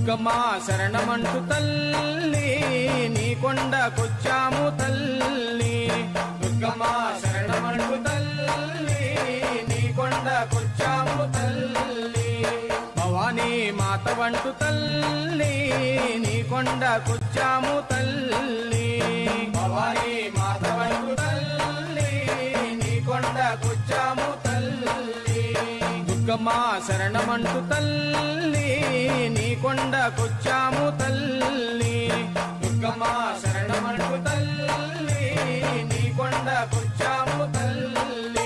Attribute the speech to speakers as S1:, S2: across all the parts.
S1: దుర్గమ్మ శరణమంటూ తల్లి నీ కొండకొచ్చాము తల్లి దుర్గమ్మ శరణమంటూ తల్లి నీ కొండకొచ్చాము తల్లి భవానీ మాత వంటు తల్లి నీ కొండకొచ్చాము తల్లి భవానీ మాత వంటు తల్లి నీ కొండకొచ్చాము తల్లి దుర్గమ్మ శరణమంటూ తల్లి నీ కొండకొచ్చాము తల్లి దుర్గమ్మ శరణమంటూ తల్లి నీ కొండకొచ్చాము తల్లి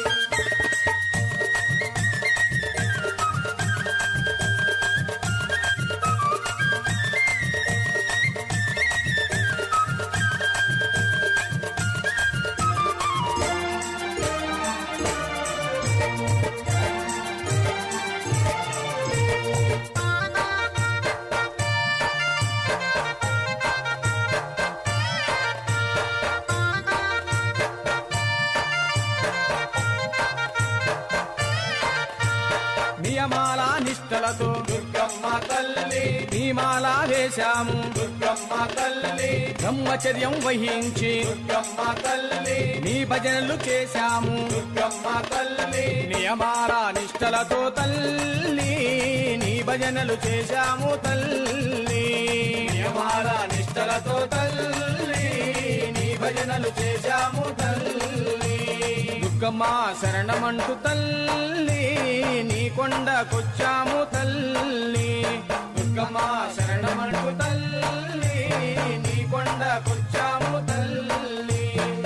S1: నియమాల నిష్టలతో దుర్గమ్మ తల్లి నియమాల వేశాము దుర్గమ్మ తల్లి బ్రహ్మచర్యం వహించి దుర్గమ్మ తల్లి నీ భజనలు చేశాము దుర్గమ్మ తల్లి నియమాల నిష్టలతో తల్లి నీ భజనలు చేశాము తల్లి నియమాల నిష్టలతో తల్లి నీ భజనలు చేశాము తల్లి దుర్గమ్మ శరణమంటూ తల్లి నీ కొండకొచ్చాము తల్లి దుర్గమ్మ శరణమంటూ తల్లి నీ కొండకొచ్చాము తల్లి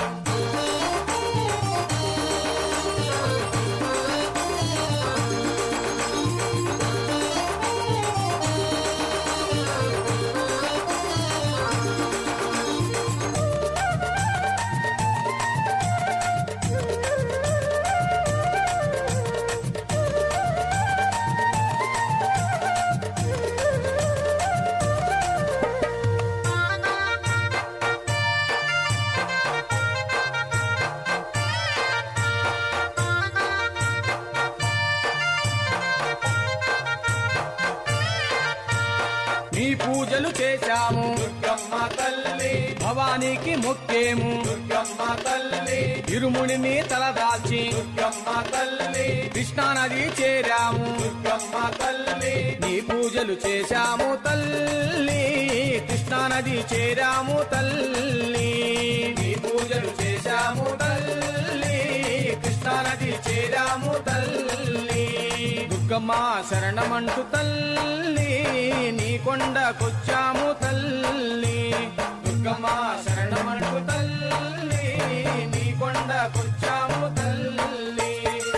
S1: నీ పూజలు చేశాము దుర్గమ్మ తల్లి భవానీకి మొక్కేము దుర్గమ్మ తల్లి ఇరుముడిని తలదాల్చి దుర్గమ్మ తల్లి కృష్ణానది చేరాము దుర్గమ్మ తల్లి నీ పూజలు చేశాము తల్లి కృష్ణానది చేరాము తల్లి నీ పూజలు చేశాము తల్లి కృష్ణానది చేరాము తల్లి దుర్గమ్మ శరణమంటూ తల్లి నీ కొండకొచ్చాము తల్లి దుర్గమ్మ శరణమంటూ తల్లి నీ కొండకొచ్చాము తల్లి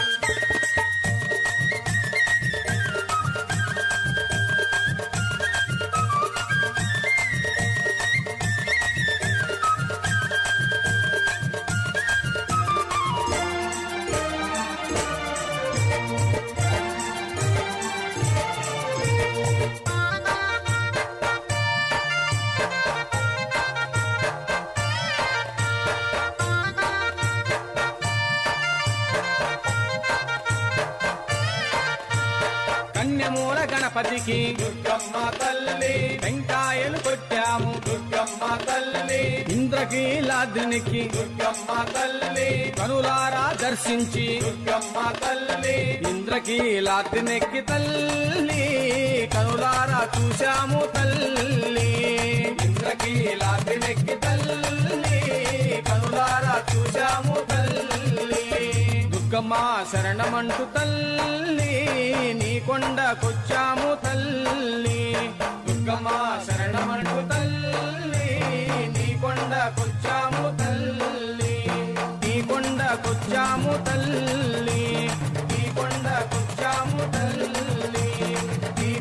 S1: కన్యమూల గణపతికి దుర్గమ్మ తల్లి వెంకాయలు కొట్టాము దుర్గమ్మ తల్లి ఇంద్రకీలాద్రికి దుర్గమ్మ తల్లి కనులారా దర్శించి దుర్గమ్మ తల్లి ఇంద్రకీలాద్రినెక్కి తల్లి కనులారా చూశాము తల్లి ఇంద్రకీలాద్రినెక్కి తల్లి కనులారా చూశాము తల్లి దుర్గమ్మ శరణమంటూ తల్లి నీ కొండకొచ్చాము తల్లి దుర్గమ్మ శరణమంటూ తల్లి నీ కొండకొచ్చాము తల్లి నీ కొండకొచ్చాము తల్లి నీ కొండకొచ్చాము తల్లి నీ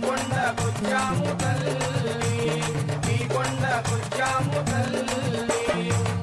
S1: కొండకొచ్చాము తల్లి నీ కొండకొచ్చాము తల్లి